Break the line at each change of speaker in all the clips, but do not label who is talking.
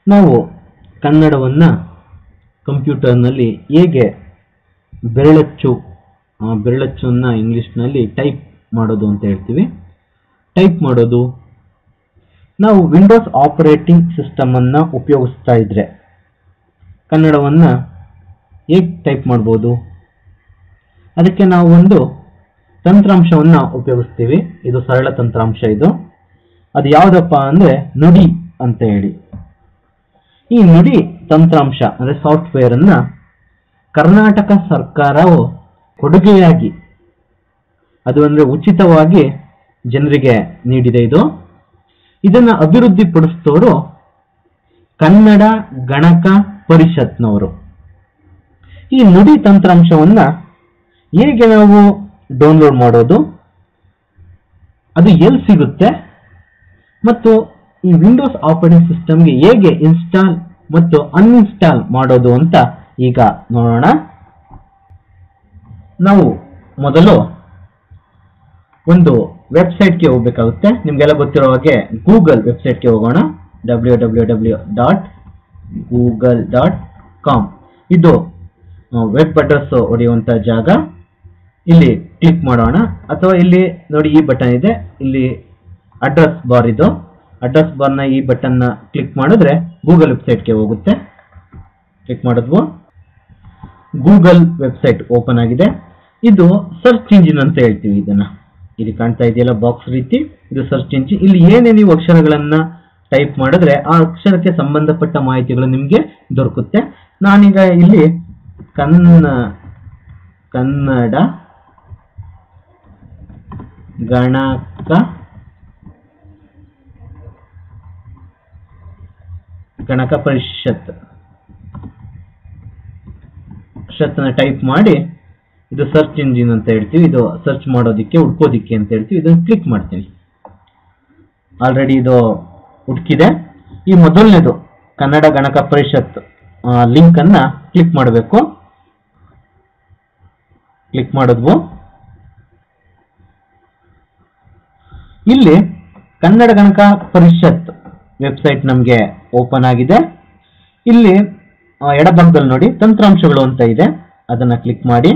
ನಾವು ಕನ್ನಡವನ್ನು ಕಂಪ್ಯೂಟರ್ನಲ್ಲಿ ಹೇಗೆ ಬೆರಳಚ್ಚು ಆ, ಬೆರಳಚ್ಚನ್ನು ಇಂಗ್ಲೀಷ್ನಲ್ಲಿ ಟೈಪ್ ಮಾಡೋದು ಅಂತ ಹೇಳ್ತೀವಿ ಟೈಪ್ ಮಾಡೋದು ನಾವು ವಿಂಡೋಸ್ ಆಪರೇಟಿಂಗ್ ಸಿಸ್ಟಮನ್ನು ಉಪಯೋಗಿಸ್ತಾ ಇದ್ರೆ ಕನ್ನಡವನ್ನು ಹೇಗೆ ಟೈಪ್ ಮಾಡ್ಬೋದು ಅದಕ್ಕೆ ನಾವು ಒಂದು ತಂತ್ರಾಂಶವನ್ನು ಉಪಯೋಗಿಸ್ತೀವಿ ಇದು ಸರಳ ತಂತ್ರಾಂಶ ಇದು ಅದು ಯಾವುದಪ್ಪ ಅಂದರೆ ನುಡಿ ಅಂತ ಹೇಳಿ ಈ ನುಡಿ ತಂತ್ರಾಂಶ ಅಂದರೆ ಸಾಫ್ಟ್ವೇರ್ ಅನ್ನ ಕರ್ನಾಟಕ ಸರ್ಕಾರವು ಕೊಡುಗೆಯಾಗಿ ಅದು ಅಂದರೆ ಉಚಿತವಾಗಿ ಜನರಿಗೆ ನೀಡಿದೆ ಇದು ಇದನ್ನ ಅಭಿವೃದ್ಧಿಪಡಿಸಿದವರು ಕನ್ನಡ ಗಣಕ ಪರಿಷತ್ನವರು ಈ ನುಡಿ ತಂತ್ರಾಂಶವನ್ನ ಹೇಗೆ ನಾವು ಡೌನ್ಲೋಡ್ ಮಾಡೋದು ಅದು ಎಲ್ಲಿ ಸಿಗುತ್ತೆ ಮತ್ತು ಈ ವಿಂಡೋಸ್ ಆಪರೇಟಿಂಗ್ ಸಿಸ್ಟಮ್ಗೆ ಹೇಗೆ ಇನ್ಸ್ಟಾಲ್ ಮತ್ತು ಅನ್ಇನ್ಸ್ಟಾಲ್ ಮಾಡೋದು ಅಂತ ಈಗ ನೋಡೋಣ ನಾವು ಮೊದಲು ಒಂದು ವೆಬ್ಸೈಟ್ಗೆ ಹೋಗ್ಬೇಕಾಗುತ್ತೆ ನಿಮ್ಗೆಲ್ಲ ಗೊತ್ತಿರೋ ಹಾಗೆ ಗೂಗಲ್ ವೆಬ್ಸೈಟ್ಗೆ ಹೋಗೋಣ W W W dot Google dot com ಇದು ವೆಬ್ ಅಡ್ರೆಸ್ ಹೊಡೆಯುವಂಥ ಜಾಗ ಇಲ್ಲಿ ಕ್ಲಿಕ್ ಮಾಡೋಣ ಅಥವಾ ಇಲ್ಲಿ ನೋಡಿ ಈ ಬಟನ್ ಇದೆ ಇಲ್ಲಿ ಅಡ್ರೆಸ್ ಬಾರ್ ಇದು ಅಡ್ರೆಸ್ ಬಾರ್ನ ಈ ಬಟನ್ನ ಕ್ಲಿಕ್ ಮಾಡಿದ್ರೆ ಗೂಗಲ್ ವೆಬ್ಸೈಟ್ಗೆ ಹೋಗುತ್ತೆ ಕ್ಲಿಕ್ ಮಾಡಿದ್ವು ಗೂಗಲ್ ವೆಬ್ಸೈಟ್ ಓಪನ್ ಆಗಿದೆ ಇದು ಸರ್ಚ್ ಇಂಜಿನ್ ಅಂತ ಹೇಳ್ತೀವಿ ಇದನ್ನ ಇಲ್ಲಿ ಕಾಣ್ತಾ ಇದೆಯಲ್ಲ ಬಾಕ್ಸ್ ರೀತಿ ಇದು ಸರ್ಚ್ ಇಂಜಿನ್ ಇಲ್ಲಿ ಏನೇ ನೀವು ಅಕ್ಷರಗಳನ್ನ ಟೈಪ್ ಮಾಡಿದ್ರೆ ಆ ಅಕ್ಷರಕ್ಕೆ ಸಂಬಂಧಪಟ್ಟ ಮಾಹಿತಿಗಳು ನಿಮಗೆ ದೊರಕುತ್ತೆ ನಾನೀಗ ಇಲ್ಲಿ ಕನ್ನ ಕನ್ನಡ ಗಣಕ ಗಣಕ ಪರಿಷತ್ ಪರಿಷತ್ನ ಟೈಪ್ ಮಾಡಿ ಇದು ಸರ್ಚ್ ಇಂಜಿನ್ ಅಂತ ಹೇಳ್ತೀವಿ ಇದು ಸರ್ಚ್ ಮಾಡೋದಿಕ್ಕೆ ಹುಡ್ಕೋದಿಕ್ಕೆ ಅಂತ ಹೇಳ್ತೀವಿ ಇದನ್ನು ಕ್ಲಿಕ್ ಮಾಡ್ತೀನಿ ಆಲ್ರೆಡಿ ಇದು ಹುಡುಕಿದೆ ಈ ಮೊದಲನೇದು ಕನ್ನಡ ಗಣಕ ಪರಿಷತ್ ಲಿಂಕ್ ಅನ್ನ ಕ್ಲಿಕ್ ಮಾಡಬೇಕು ಕ್ಲಿಕ್ ಮಾಡಿದ್ವು ಇಲ್ಲಿ ಕನ್ನಡ ಗಣಕ ಪರಿಷತ್ ವೆಬ್ಸೈಟ್ ನಮಗೆ ಓಪನ್ ಆಗಿದೆ ಇಲ್ಲಿ ಆ, ಎಡಭಾಗದಲ್ಲಿ ನೋಡಿ ತಂತ್ರಾಂಶಗಳು ಅಂತ ಇದೆ ಅದನ್ನ ಕ್ಲಿಕ್ ಮಾಡಿ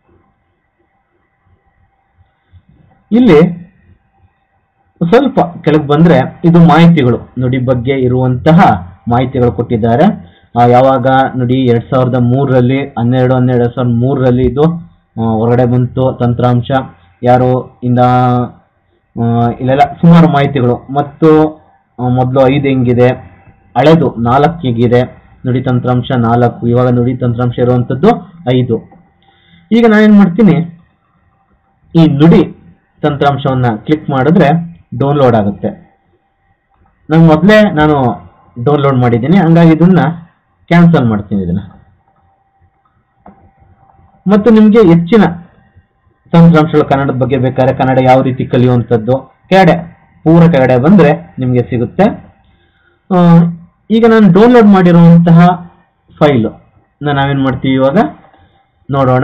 ಇಲ್ಲಿ ಸ್ವಲ್ಪ ಕೆಳಗೆ ಬಂದ್ರೆ ಇದು ಮಾಹಿತಿಗಳು ನುಡಿ ಬಗ್ಗೆ ಇರುವಂತಹ ಮಾಹಿತಿಗಳು ಕೊಟ್ಟಿದ್ದಾರೆ ಆ, ಯಾವಾಗ ನುಡಿ ಎರಡ್ ಸಾವಿರದ ಮೂರರಲ್ಲಿ ಹನ್ನೆರಡು ಹನ್ನೆರಡು ಎರಡ್ ಸಾವಿರದ ಮೂರರಲ್ಲಿ ಇದು ಆ, ಹೊರಗಡೆ ಬಂತು ತಂತ್ರಾಂಶ ಯಾರು ಇಂದ ಆ, ಇಲ್ಲೆಲ್ಲ ಸುಮಾರು ಮಾಹಿತಿಗಳು ಮತ್ತು ಮೊದಲು ಐದು ಹೆಂಗಿದೆ ಹಳೆದು ನಾಲ್ಕು ಹೇಗಿದೆ ನುಡಿ ತಂತ್ರಾಂಶ ನಾಲ್ಕು ಇವಾಗ ನುಡಿ ತಂತ್ರಾಂಶ ಇರುವಂಥದ್ದು ಐದು ಈಗ ನಾನೇನ್ ಮಾಡ್ತೀನಿ ಈ ನುಡಿ ತಂತ್ರಾಂಶವನ್ನ ಕ್ಲಿಕ್ ಮಾಡಿದ್ರೆ ಡೌನ್ಲೋಡ್ ಆಗುತ್ತೆ ನಾನು ಮೊದಲೇ ನಾನು ಡೌನ್ಲೋಡ್ ಮಾಡಿದ್ದೀನಿ ಹಂಗಾಗಿ ಇದನ್ನ ಕ್ಯಾನ್ಸಲ್ ಮಾಡ್ತೀನಿ ಇದನ್ನ ಮತ್ತು ನಿಮಗೆ ಹೆಚ್ಚಿನ ತಂತ್ರಾಂಶಗಳು ಕನ್ನಡದ ಬಗ್ಗೆ ಬೇಕಾದ್ರೆ ಕನ್ನಡ ಯಾವ ರೀತಿ ಕಲಿಯುವಂಥದ್ದು ಕೆಳಗಡೆ ಪೂರ ಕೆಳಗಡೆ ಬಂದ್ರೆ ನಿಮಗೆ ಸಿಗುತ್ತೆ ಆ, ಈಗ ನಾನು ಡೌನ್ಲೋಡ್ ಮಾಡಿರುವಂತಹ ಫೈಲು ನಾವೇನ್ ಮಾಡ್ತೀವಿ ಇವಾಗ ನೋಡೋಣ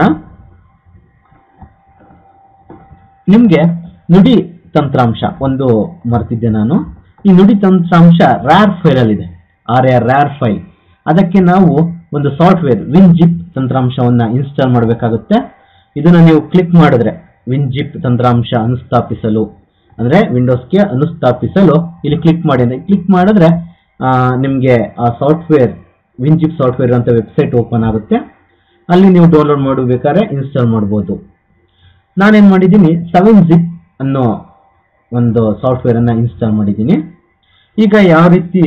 ನಿಮ್ಗೆ ನುಡಿ ತಂತ್ರಾಂಶ ಒಂದು ಮರ್ತಿದ್ದೆ ನಾನು ಈ ನುಡಿ ತಂತ್ರಾಂಶ ರ್ಯಾರ್ ಫೈಲ್ ಅಲ್ಲಿ ಇದೆ ಆರ್ ಆರ್ ರ್ಯಾರ್ ಫೈಲ್ ಅದಕ್ಕೆ ನಾವು ಒಂದು ಸಾಫ್ಟ್ವೇರ್ ವಿನ್ ಜಿಪ್ ತಂತ್ರಾಂಶವನ್ನ ಇನ್ಸ್ಟಾಲ್ ಮಾಡಬೇಕಾಗುತ್ತೆ ಇದನ್ನ ನೀವು ಕ್ಲಿಕ್ ಮಾಡಿದ್ರೆ ವಿನ್ ಜಿಪ್ ತಂತ್ರಾಂಶ ಅನುಸ್ಥಾಪಿಸಲು ಅಂದ್ರೆ ವಿಂಡೋಸ್ಗೆ ಅನುಸ್ಥಾಪಿಸಲು ಇಲ್ಲಿ ಕ್ಲಿಕ್ ಮಾಡಿ ಅಂದ್ರೆ ಕ್ಲಿಕ್ ಮಾಡಿದ್ರೆ ಆ, ನಿಮ್ಗೆ ಆ ಸಾಫ್ಟ್ವೇರ್ ವಿನ್ ಜಿಪ್ ಸಾಫ್ಟ್ವೇರ್ ಅಂತ ವೆಬ್ಸೈಟ್ ಓಪನ್ ಆಗುತ್ತೆ ಅಲ್ಲಿ ನೀವು ಡೌನ್ಲೋಡ್ ಮಾಡಬೇಕಾದ್ರೆ ಇನ್ಸ್ಟಾಲ್ ಮಾಡ್ಬೋದು ನಾನೇನ್ ಮಾಡಿದ್ದೀನಿ ಸೆವೆನ್ ಜಿಪ್ ಅನ್ನೋ ಒಂದು ಸಾಫ್ಟ್ವೇರ್ ಅನ್ನ ಇನ್ಸ್ಟಾಲ್ ಮಾಡಿದ್ದೀನಿ ಈಗ ಯಾವ ರೀತಿ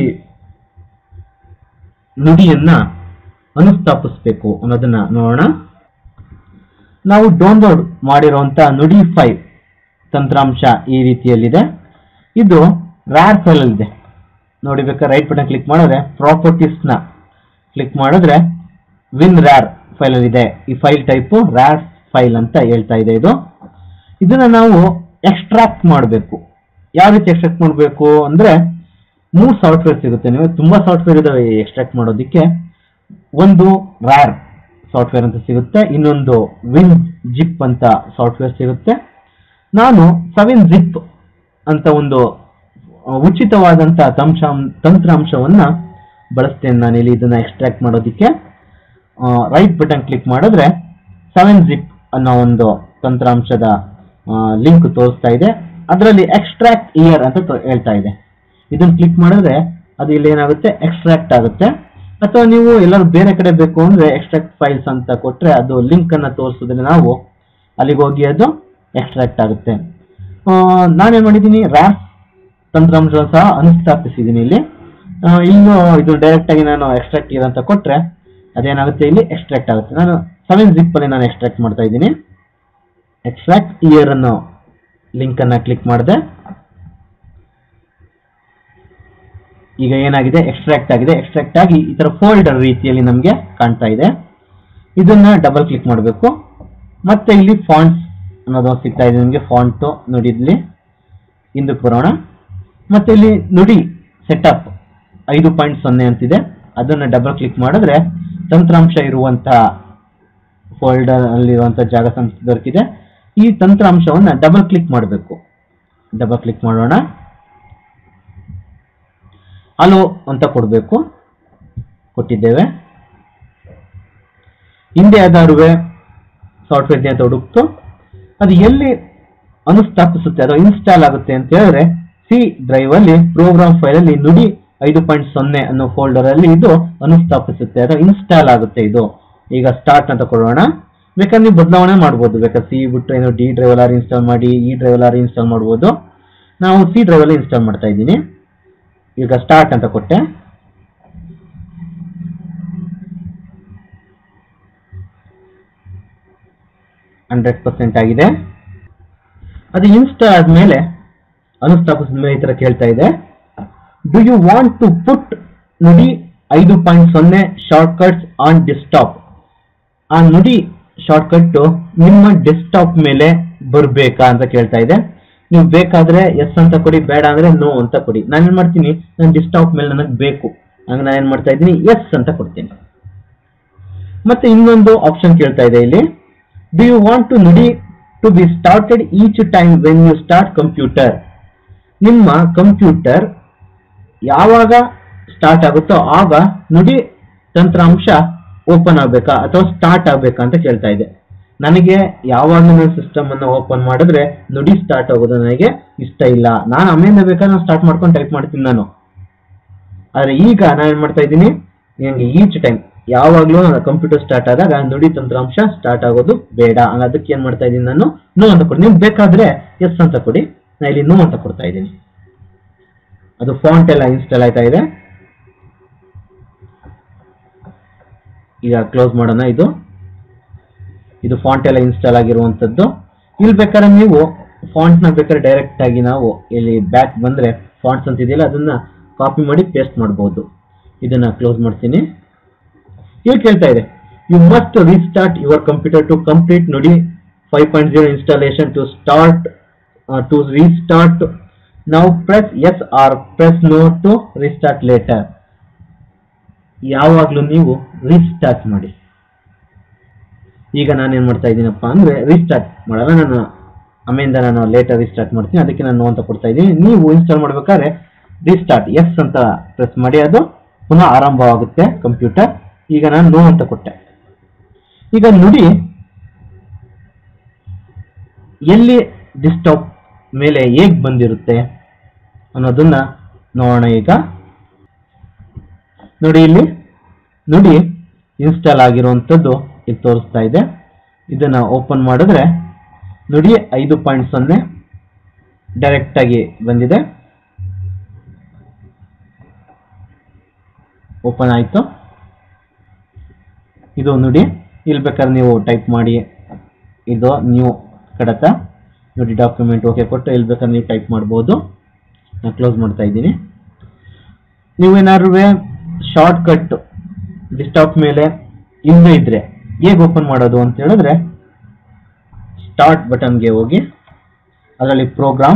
ನುಡಿಯನ್ನ ಅನುಸ್ಥಾಪಿಸ್ಬೇಕು ಅನ್ನೋದನ್ನ ನೋಡೋಣ ನಾವು ಡೌನ್ಲೋಡ್ ಮಾಡಿರುವಂತ ನುಡಿ ಫೈವ್ ತಂತ್ರಾಂಶ ಈ ರೀತಿಯಲ್ಲಿದೆ ಇದು ರ್ಯಾರ್ ಫೈಲ್ ಇದೆ ನೋಡಿ ಬೇಕಾದ್ರೆ ರೈಟ್ ಬಟನ್ ಕ್ಲಿಕ್ ಮಾಡಿದ್ರೆ ಪ್ರಾಪರ್ಟೀಸ್ ನ ಕ್ಲಿಕ್ ಮಾಡಿದ್ರೆ ವಿನ್ ರ್ಯಾರ್ ಫೈಲ್ ಅಲ್ಲಿ ಇದೆ ಈ ಫೈಲ್ ಟೈಪ್ ರ್ಯಾರ್ ಫೈಲ್ ಅಂತ ಹೇಳ್ತಾ ಇದೆ ಇದು ಇದನ್ನ ನಾವು ಎಕ್ಸ್ಟ್ರಾಕ್ಟ್ ಮಾಡಬೇಕು ಯಾವ ರೀತಿ ಎಕ್ಸ್ಟ್ರಾಕ್ಟ್ ಮಾಡಬೇಕು ಅಂದ್ರೆ ಮೂರು ಸಾಫ್ಟ್ವೇರ್ ಸಿಗುತ್ತೆ ನೀವು ತುಂಬಾ ಸಾಫ್ಟ್ವೇರ್ ಇದಾವೆ ಎಕ್ಸ್ಟ್ರಾಕ್ಟ್ ಮಾಡೋದಕ್ಕೆ ಒಂದು ರ್ಯಾರ್ ಸಾಫ್ಟ್ವೇರ್ ಅಂತ ಸಿಗುತ್ತೆ ಇನ್ನೊಂದು ವಿನ್ ಜಿಪ್ ಅಂತ ಸಾಫ್ಟ್ವೇರ್ ಸಿಗುತ್ತೆ ನಾನು ಸೆವೆನ್ ಜಿಪ್ ಅಂತ ಒಂದು ಆ, ಉಚಿತವಾದಂತಹ ತಂಶ ತಂತ್ರಾಂಶವನ್ನ ಬಳಸ್ತೇನೆ ನಾನು ಇಲ್ಲಿ ಇದನ್ನ ಎಕ್ಸ್ಟ್ರಾಕ್ಟ್ ಮಾಡೋದಕ್ಕೆ ರೈಟ್ ಬಟನ್ ಕ್ಲಿಕ್ ಮಾಡಿದ್ರೆ ಸೆವೆನ್ ಜಿಪ್ ಅನ್ನೋ ಒಂದು ತಂತ್ರಾಂಶದ ಲಿಂಕ್ ತೋರಿಸ್ತಾ ಇದೆ ಅದರಲ್ಲಿ ಎಕ್ಸ್ಟ್ರಾಕ್ಟ್ ಇಯರ್ ಅಂತ ತೋ- ಹೇಳ್ತಾ ಇದೆ ಇದನ್ನ ಕ್ಲಿಕ್ ಮಾಡಿದ್ರೆ ಅದು ಇಲ್ಲಿ ಏನಾಗುತ್ತೆ ಎಕ್ಸ್ಟ್ರಾಕ್ಟ್ ಆಗುತ್ತೆ ಅಥವಾ ನೀವು ಎಲ್ಲರೂ ಬೇರೆ ಕಡೆ ಬೇಕು ಅಂದ್ರೆ ಎಕ್ಸ್ಟ್ರಾಕ್ಟ್ ಫೈಲ್ಸ್ ಅಂತ ಕೊಟ್ರೆ ಅದು ಲಿಂಕ್ ಅನ್ನ ತೋರಿಸಿದ್ರೆ ನಾವು ಅಲ್ಲಿಗೆ ಹೋಗಿ ಅದು ಎಕ್ಸ್ಟ್ರಾಕ್ಟ್ ಆಗುತ್ತೆ ಆ, ನಾನೇನ್ ಮಾಡಿದ್ದೀನಿ ರ್ಯಾಪ್ ತಂತ್ರಾಂಶ ಸಹ ಅನುಸ್ಥಾಪಿಸಿದ್ದೀನಿ ಇಲ್ಲಿ ಆ, ಇನ್ನು ಇದು ಡೈರೆಕ್ಟ್ ಆಗಿ ನಾನು ಎಕ್ಸ್ಟ್ರಾಕ್ಟ್ ಇಯರ್ ಅಂತ ಕೊಟ್ರೆ ಅದೇನಾಗುತ್ತೆ ಇಲ್ಲಿ ಎಕ್ಸ್ಟ್ರಾಕ್ಟ್ ಆಗುತ್ತೆ ನಾನು ಸೆವೆನ್ ಜಿಪ್ ಅಲ್ಲಿ ನಾನು ಎಕ್ಸ್ಟ್ರಾಕ್ಟ್ ಮಾಡ್ತಾ ಇದ್ದೀನಿ ಎಕ್ಸ್ಟ್ರಾಕ್ಟ್ ಇಯರ್ ಅನ್ನೋ ಲಿಂಕ್ ಅನ್ನ ಕ್ಲಿಕ್ ಮಾಡಿದೆ ಈಗ ಏನಾಗಿದೆ ಎಕ್ಸ್ಟ್ರಾಕ್ಟ್ ಆಗಿದೆ ಎಕ್ಸ್ಟ್ರಾಕ್ಟ್ ಆಗಿ ಈ ತರ ಫೋಲ್ಡರ್ ರೀತಿಯಲ್ಲಿ ನಮಗೆ ಕಾಣ್ತಾ ಇದೆ ಇದನ್ನ ಡಬಲ್ ಕ್ಲಿಕ್ ಮಾಡಬೇಕು ಮತ್ತೆ ಇಲ್ಲಿ ಫಾಂಟ್ಸ್ ಅನ್ನೋದು ಸಿಗ್ತಾ ಇದೆ ನಿಮಗೆ ಫಾಂಟ್ ನೋಡಿ ಇಲ್ಲಿ ಹಿಂದಕ್ಕೆ ಬರೋಣ ಮತ್ತೆ ಇಲ್ಲಿ ನುಡಿ ಸೆಟಪ್ ಐದು ಪಾಯಿಂಟ್ ಸೊನ್ನೆ ಅಂತಿದೆ ಅದನ್ನ ಡಬಲ್ ಕ್ಲಿಕ್ ಮಾಡಿದ್ರೆ ತಂತ್ರಾಂಶ ಇರುವಂತಹ ಫೋಲ್ಡರ್ ಅಲ್ಲಿರುವಂತ ಜಾಗ ಸಂ- ದೊರಕಿದೆ ಈ ತಂತ್ರಾಂಶವನ್ನ ಡಬಲ್ ಕ್ಲಿಕ್ ಮಾಡಬೇಕು ಡಬಲ್ ಕ್ಲಿಕ್ ಮಾಡೋಣ ಹಲೋ ಅಂತ ಕೊಡಬೇಕು ಕೊಟ್ಟಿದ್ದೇವೆ ಹಿಂದೆ ಯಾವ್ದಾದ್ರು ಸಾಫ್ಟ್ವೇರ್ ಅಂತ ಹುಡುಕ್ತು ಅದು ಎಲ್ಲಿ ಅನುಸ್ಥಾಪಿಸುತ್ತೆ ಅಥವಾ ಇನ್ಸ್ಟಾಲ್ ಆಗುತ್ತೆ ಅಂತ ಹೇಳಿದ್ರೆ ಸಿ ಡ್ರೈವ್ ಅಲ್ಲಿ ಪ್ರೋಗ್ರಾಮ್ ಫೈಲ್ ಅಲ್ಲಿ ನುಡಿ ಐದು ಪಾಯಿಂಟ್ ಸೊನ್ನೆ ಅನ್ನೋ ಫೋಲ್ಡರ್ ಅಲ್ಲಿ ಇದು ಅನುಸ್ಥಾಪಿಸುತ್ತೆ ಅಥವಾ ಇನ್ಸ್ಟಾಲ್ ಆಗುತ್ತೆ ಇದು ಈಗ ಸ್ಟಾರ್ಟ್ ಅಂತ ಕೊಡೋಣ ಬೇಕಾದ್ರೆ ನೀವು ಬದಲಾವಣೆ ಮಾಡ್ಬೋದು ಬೇಕಾದ್ರೆ ಸಿ ಬಿಟ್ಟು ಏನೋ ಡಿ ಡ್ರೈವ್ ಆರ್ ಇನ್ಸ್ಟಾಲ್ ಮಾಡಿ ಈ ಡ್ರೈವ್ ಆರ್ ಇನ್ಸ್ಟಾಲ್ ಮಾಡ್ಬೋದು ನಾವು ಸಿ ಡ್ರೈವ್ ಅಲ್ಲಿ ಇನ್ಸ್ಟಾಲ್ ಮಾಡ್ತಾ ಇದ್ದೀನಿ ಈಗ ಸ್ಟಾರ್ಟ್ ಅಂತ ಕೊಟ್ಟೆ ಹಂಡ್ರೆಡ್ ಪರ್ಸೆಂಟ್ ಆಗಿದೆ ಅದು ಇನ್ಸ್ಟಾಲ್ ಆದ್ಮೇಲೆ ಅನುಸ್ಥಾಪಿಸಿದ ಮೇಲೆ ಈ ತರ ಕೇಳ್ತಾ ಇದೆ do you want to put Nudi ಐದು ಪಾಯಿಂಟ್ ಸೊನ್ನೆ ಶಾರ್ಟ್ ಕಟ್ಸ್ ಆನ್ ಡೆಸ್ಕ್ಟಾಪ್ ಆ ನುಡಿ ಶಾರ್ಟ್ಕಟ್ ನಿಮ್ಮ ಡೆಸ್ಕ್ಟಾಪ್ ಮೇಲೆ ಬರ್ಬೇಕಾ ಅಂತ ಕೇಳ್ತಾ ಇದೆ ನೀವು ಬೇಕಾದ್ರೆ ಎಸ್ ಅಂತ ಕೊಡಿ ಬೇಡ ಅಂದ್ರೆ ನೋ ಅಂತ ಕೊಡಿ ನಾನು ಏನ್ ಮಾಡ್ತೀನಿ ನನ್ನ ಡೆಸ್ಕ್ಟಾಪ್ ಮೇಲೆ ನನಗೆ ಬೇಕು ಹಂಗ ನಾನು ಏನ್ ಮಾಡ್ತಾ ಇದ್ದೀನಿ ಎಸ್ ಅಂತ ಕೊಡ್ತೀನಿ ಮತ್ತೆ ಇನ್ನೊಂದು ಆಪ್ಷನ್ ಕೇಳ್ತಾ ಇದೆ ಇಲ್ಲಿ do you want to Nudi to be started each time when you start computer ನಿಮ್ಮ ಕಂಪ್ಯೂಟರ್ ಯಾವಾಗ ಸ್ಟಾರ್ಟ್ ಆಗುತ್ತೋ ಆಗ ನುಡಿ ತಂತ್ರಾಂಶ ಓಪನ್ ಆಗ್ಬೇಕಾ ಅಥವಾ ಸ್ಟಾರ್ಟ್ ಆಗ್ಬೇಕಾ ಅಂತ ಕೇಳ್ತಾ ಇದೆ ನನಗೆ ಯಾವಾಗ ನನ್ನ ಸಿಸ್ಟಮ್ ಅನ್ನ ಓಪನ್ ಮಾಡಿದ್ರೆ ನುಡಿ ಸ್ಟಾರ್ಟ್ ಆಗೋದು ನನಗೆ ಇಷ್ಟ ಇಲ್ಲ ನಾನು ಆಮೇಲೆ ಬೇಕಾದ್ರೆ ನಾನು ಸ್ಟಾರ್ಟ್ ಮಾಡ್ಕೊಂಡು ಟೈಪ್ ಮಾಡ್ತೀನಿ ನಾನು ಆದ್ರೆ ಈಗ ನಾನು ಏನ್ ಮಾಡ್ತಾ ಇದ್ದೀನಿ ನನಗೆ ಈಚ್ ಟೈಮ್ ಯಾವಾಗ್ಲೂ ನನ್ನ ಕಂಪ್ಯೂಟರ್ ಸ್ಟಾರ್ಟ್ ಆದಾಗ ನುಡಿ ತಂತ್ರಾಂಶ ಸ್ಟಾರ್ಟ್ ಆಗೋದು ಬೇಡ ಹಂಗ್ ಅದಕ್ಕೆ ಏನ್ ಮಾಡ್ತಾ ಇದ್ದೀನಿ ನಾನು ನೋ ಅಂತ ಕೊಡಿ ನಿಮ್ಗೆ ಬೇಕಾದ್ರೆ ಎಸ್ ಅಂತ ಕೊಡಿ ನಾನು ಇಲ್ಲಿ ನೋ ಅಂತ ಕೊಡ್ತಾ ಇದ್ದೀನಿ ಅದು ಫಾಂಟ್ ಎಲ್ಲ ಇನ್ಸ್ಟಾಲ್ ಆಯ್ತಾ ಇದೆ ಈಗ ಕ್ಲೋಸ್ ಮಾಡೋಣ ಇದು ಇದು ಫಾಂಟ್ ಎಲ್ಲ ಇನ್ಸ್ಟಾಲ್ ಆಗಿರುವಂತದ್ದು ಇಲ್ಲಿ ಬೇಕಾದ್ರೆ ನೀವು ಫಾಂಟ್ ನ ಬೇಕಾದ್ರೆ ಡೈರೆಕ್ಟ್ ಆಗಿ ನಾವು ಇಲ್ಲಿ ಬ್ಯಾಕ್ ಬಂದ್ರೆ ಫಾಂಟ್ಸ್ ಅಂತ ಇದೆಯಲ್ಲ ಅದನ್ನ ಕಾಪಿ ಮಾಡಿ ಪೇಸ್ಟ್ ಮಾಡಬಹುದು ಇದನ್ನ ಕ್ಲೋಸ್ ಮಾಡ್ತೀನಿ ಇಲ್ಲಿ ಕೇಳ್ತಾ ಇದೆ you must restart your computer to complete ನೋಡಿ five point zero installation to start to restart ನಾವು press yes or press no to restart later ಯಾವಾಗ್ಲೂ ನೀವು ರೀಸ್ಟಾರ್ಟ್ ಮಾಡಿ ಈಗ ನಾನು ಏನ್ ಮಾಡ್ತಾ ಇದ್ದೀನಪ್ಪ ಅಂದ್ರೆ ರೀಸ್ಟಾರ್ಟ್ ಮಾಡಲ್ಲ ನಾನು ಆಮೇಲಿಂದ ನಾನು ಲೇಟರ್ ರೀಸ್ಟಾರ್ಟ್ ಮಾಡ್ತೀನಿ ಅದಕ್ಕೆ ನಾನು ನೋ ಅಂತ ಕೊಡ್ತಾ ಇದ್ದೀನಿ ನೀವು ಇನ್ಸ್ಟಾಲ್ ಮಾಡ್ಬೇಕಾದ್ರೆ ರೀಸ್ಟಾರ್ಟ್ ಎಸ್ ಅಂತ ಪ್ರೆಸ್ ಮಾಡಿ ಅದು ಪುನಃ ಆರಂಭವಾಗುತ್ತೆ ಕಂಪ್ಯೂಟರ್ ಈಗ ನಾನು ನೋ ಅಂತ ಕೊಟ್ಟೆ ಈಗ ನುಡಿ ಎಲ್ಲಿ ಡಿಸ್ಟಾಪ್ ಮೇಲೆ ಹೇಗ್ ಬಂದಿರುತ್ತೆ ಅನ್ನೋದನ್ನ ನೋಡೋಣ ಈಗ ನೋಡಿ ಇಲ್ಲಿ ನುಡಿ ಇನ್ಸ್ಟಾಲ್ ಆಗಿರುವಂಥದ್ದು ಇಲ್ಲಿ ತೋರಿಸ್ತಾ ಇದೆ ಇದನ್ನ ಓಪನ್ ಮಾಡಿದ್ರೆ ನುಡಿ ಐದು ಪಾಯಿಂಟ್ ಸೊನ್ನೆ ಡೈರೆಕ್ಟ್ ಆಗಿ ಬಂದಿದೆ ಓಪನ್ ಆಯ್ತು ಇದು ನುಡಿ ಇಲ್ಲಿ ಬೇಕಾದ್ರೆ ನೀವು ಟೈಪ್ ಮಾಡಿ ಇದು ನ್ಯೂ ಕಡತ ನೋಡಿ ಡಾಕ್ಯುಮೆಂಟ್ ಓಕೆ ಕೊಟ್ಟು ಇಲ್ಲಿ ಬೇಕಾದ್ರೆ ನೀವು ಟೈಪ್ ಮಾಡ್ಬೋದು ನಾನು ಕ್ಲೋಸ್ ಮಾಡ್ತಾ ಇದ್ದೀನಿ ನೀವೇನಾದ್ರು ಶಾರ್ಟ್ ಕಟ್ ಡಿಸ್ಟಾಪ್ ಮೇಲೆ ಇಲ್ಲದೆ ಇದ್ರೆ ಹೇಗೆ ಓಪನ್ ಮಾಡೋದು ಅಂತ ಹೇಳಿದ್ರೆ ಸ್ಟಾರ್ಟ್ ಬಟನ್ಗೆ ಹೋಗಿ ಅದರಲ್ಲಿ ಪ್ರೋಗ್ರಾಮ್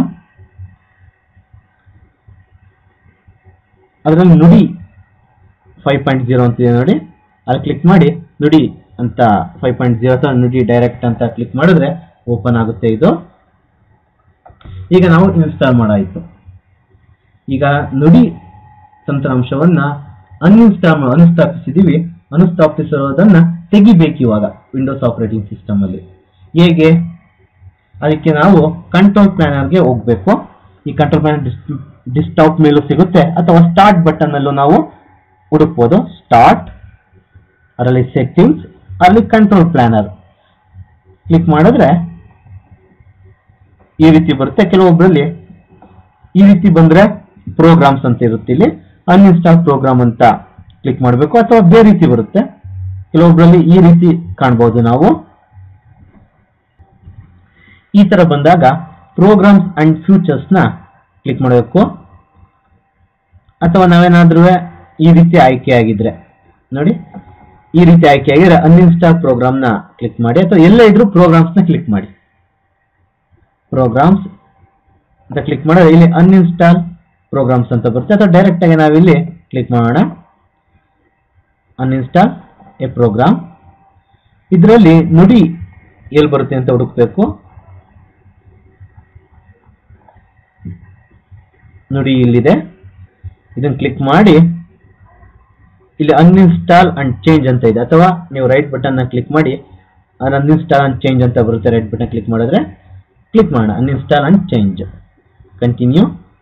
ಅದರಲ್ಲಿ ನುಡಿ ಫೈವ್ ಪಾಯಿಂಟ್ ಜೀರೋ ಅಂತಿದೆ ನೋಡಿ ಅಲ್ಲಿ ಕ್ಲಿಕ್ ಮಾಡಿ ನುಡಿ ಅಂತ ಫೈವ್ ಪಾಯಿಂಟ್ ಜೀರೋ ಅಥವಾ ನುಡಿ ಡೈರೆಕ್ಟ್ ಅಂತ ಕ್ಲಿಕ್ ಮಾಡಿದ್ರೆ ಓಪನ್ ಆಗುತ್ತೆ ಇದು ಈಗ ನಾವು ಇನ್ಸ್ಟಾಲ್ ಮಾಡಾಯಿತು ಈಗ ನುಡಿ ತಂತ್ರಾಂಶವನ್ನ ಅನ್ಇನ್ಸ್ಟಾಲ್ ಅನುಸ್ಥಾಪಿಸಿದೀವಿ ಅನುಸ್ಥಾಪಿಸಿರೋದನ್ನ ತೆಗಿಬೇಕು ಇವಾಗ ವಿಂಡೋಸ್ ಆಪರೇಟಿಂಗ್ ಸಿಸ್ಟಮ್ ಅಲ್ಲಿ ಹೇಗೆ ಅದಕ್ಕೆ ನಾವು ಕಂಟ್ರೋಲ್ ಪ್ಲಾನರ್ಗೆ ಹೋಗ್ಬೇಕು ಈ ಕಂಟ್ರೋಲ್ ಪ್ಲಾನರ್ ಡಿಸ್ಟಾಪ್ ಮೇಲೂ ಸಿಗುತ್ತೆ ಅಥವಾ ಸ್ಟಾರ್ಟ್ ಬಟನ್ ಅಲ್ಲೂ ನಾವು ಹುಡುಕ್ಬೋದು ಸ್ಟಾರ್ಟ್ ಅದರಲ್ಲಿ ಸೆಟ್ಟಿಂಗ್ಸ್ ಅಲ್ಲಿ ಕಂಟ್ರೋಲ್ ಪ್ಲಾನರ್ ಕ್ಲಿಕ್ ಮಾಡಿದ್ರೆ ಈ ರೀತಿ ಬರುತ್ತೆ ಕೆಲವೊಬ್ಬರಲ್ಲಿ ಈ ರೀತಿ ಬಂದ್ರೆ ಪ್ರೋಗ್ರಾಮ್ಸ್ ಅಂತ ಇರುತ್ತೆ ಇಲ್ಲಿ ಅನ್ಇನ್ಸ್ಟಾಲ್ ಪ್ರೋಗ್ರಾಮ್ ಅಂತ ಕ್ಲಿಕ್ ಮಾಡಬೇಕು ಅಥವಾ ಬೇರೆ ರೀತಿ ಬರುತ್ತೆ ಕೆಲವೊಬ್ಬರಲ್ಲಿ ಈ ರೀತಿ ಕಾಣ್ಬೋದು ನಾವು ಈ ತರ ಬಂದಾಗ ಪ್ರೋಗ್ರಾಮ್ಸ್ ಅಂಡ್ ಫ್ಯೂಚರ್ಸ್ ನ ಕ್ಲಿಕ್ ಮಾಡಬೇಕು ಅಥವಾ ನಾವೇನಾದ್ರೂ ಈ ರೀತಿ ಆಯ್ಕೆ ಆಗಿದ್ರೆ ನೋಡಿ ಈ ರೀತಿ ಆಯ್ಕೆ ಆಗಿದ್ರೆ ಅನ್ಇನ್ಸ್ಟಾಲ್ ಪ್ರೋಗ್ರಾಮ್ ನ ಕ್ಲಿಕ್ ಮಾಡಿ ಅಥವಾ ಎಲ್ಲ ಇದ್ರೂ ಪ್ರೋಗ್ರಾಮ್ಸ್ ನ ಕ್ಲಿಕ್ ಮಾಡಿ ಪ್ರೋಗ್ರಾಮ್ಸ್ ಅಂತ ಕ್ಲಿಕ್ ಮಾಡಿದ್ರೆ ಇಲ್ಲಿ ಅನ್ಇನ್ಸ್ಟಾಲ್ ಪ್ರೋಗ್ರಾಮ್ಸ್ ಅಂತ ಬರುತ್ತೆ ಅಥವಾ ಡೈರೆಕ್ಟ್ ಆಗಿ ನಾವಿಲ್ಲಿ ಕ್ಲಿಕ್ ಮಾಡೋಣ ಅನ್ಇನ್ಸ್ಟಾಲ್ ಎ ಪ್ರೋಗ್ರಾಮ್ ಇದರಲ್ಲಿ ನುಡಿ ಎಲ್ಲಿ ಬರುತ್ತೆ ಅಂತ ಹುಡುಕ್ಬೇಕು ನುಡಿ ಇಲ್ಲಿದೆ ಇದನ್ನ ಕ್ಲಿಕ್ ಮಾಡಿ ಇಲ್ಲಿ ಅನ್ಇನ್ಸ್ಟಾಲ್ ಅಂಡ್ ಚೇಂಜ್ ಅಂತ ಇದೆ ಅಥವಾ ನೀವು ರೈಟ್ ಬಟನ್ ನ ಕ್ಲಿಕ್ ಮಾಡಿ ಅನ್ಇನ್ಸ್ಟಾಲ್ ಅಂಡ್ ಚೇಂಜ್ ಅಂತ ಬರುತ್ತೆ ರೈಟ್ ಬಟನ್ ಕ್ಲಿಕ್ ಮಾಡಿದ್ರೆ ಕ್ಲಿಕ್ ಮಾಡೋಣ uninstall and change continue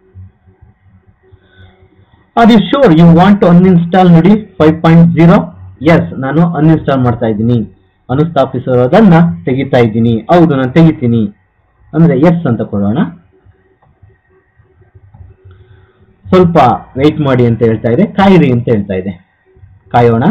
are you sure you want to uninstall ನೋಡಿ ಫೈವ್ ಪಾಯಿಂಟ್ ಜೀರೋ ಎಸ್ ನಾನು ಅನ್ಇನ್ಸ್ಟಾಲ್ ಮಾಡ್ತಾ ಇದ್ದೀನಿ ಅನುಸ್ಥಾಪಿಸಿರೋದನ್ನ ತೆಗಿತಾ ಇದ್ದೀನಿ ಹೌದು ನಾನು ತೆಗಿತೀನಿ ಅಂದ್ರೆ ಎಸ್ ಅಂತ ಕೊಡೋಣ ಸ್ವಲ್ಪ ವೆಯ್ಟ್ ಮಾಡಿ ಅಂತ ಹೇಳ್ತಾ ಇದೆ ಕಾಯಿರಿ ಅಂತ ಹೇಳ್ತಾ ಇದೆ ಕಾಯೋಣ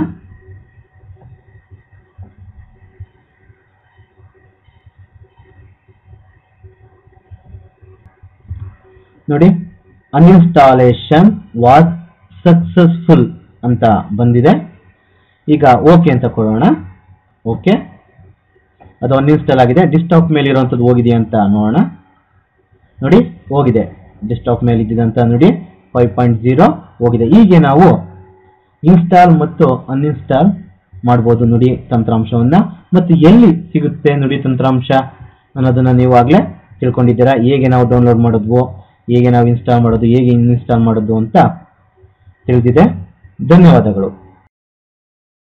ನೋಡಿ ಅನ್ಇನ್ಸ್ಟಾಲೇಷನ್ ವಾಸ್ ಸಕ್ಸಸ್ಫುಲ್ ಅಂತ ಬಂದಿದೆ ಈಗ ಓಕೆ ಅಂತ ಕೊಡೋಣ ಓಕೆ ಅದು ಅನ್ಇನ್ಸ್ಟಾಲ್ ಆಗಿದೆ ಡಿಸ್ಟಾಪ್ ಮೇಲೆ ಇರುವಂಥದ್ದು ಹೋಗಿದೆ ಅಂತ ನೋಡೋಣ ನೋಡಿ ಹೋಗಿದೆ ಡಿಸ್ಟಾಪ್ ಮೇಲೆ ಇದ್ದಿದಂತ ನೋಡಿ ಫೈವ್ ಪಾಯಿಂಟ್ ಜೀರೋ ಹೋಗಿದೆ ಹೀಗೆ ನಾವು ಇನ್ಸ್ಟಾಲ್ ಮತ್ತು ಅನ್ಇನ್ಸ್ಟಾಲ್ ಮಾಡ್ಬೋದು ನುಡಿ ತಂತ್ರಾಂಶವನ್ನ ಮತ್ತು ಎಲ್ಲಿ ಸಿಗುತ್ತೆ ನುಡಿ ತಂತ್ರಾಂಶ ಅನ್ನೋದನ್ನ ನೀವು ಆಗ್ಲೇ ತಿಳ್ಕೊಂಡಿದ್ದೀರಾ ಹೇಗೆ ನಾವು ಡೌನ್ಲೋಡ್ ಮಾಡೋದು ಹೇಗೆ ನಾವು ಇನ್ಸ್ಟಾಲ್ ಮಾಡೋದು ಹೇಗೆ ಇನ್ಸ್ಟಾಲ್ ಮಾಡೋದು ಅಂತ ತಿಳಿದಿದೆ ಧನ್ಯವಾದಗಳು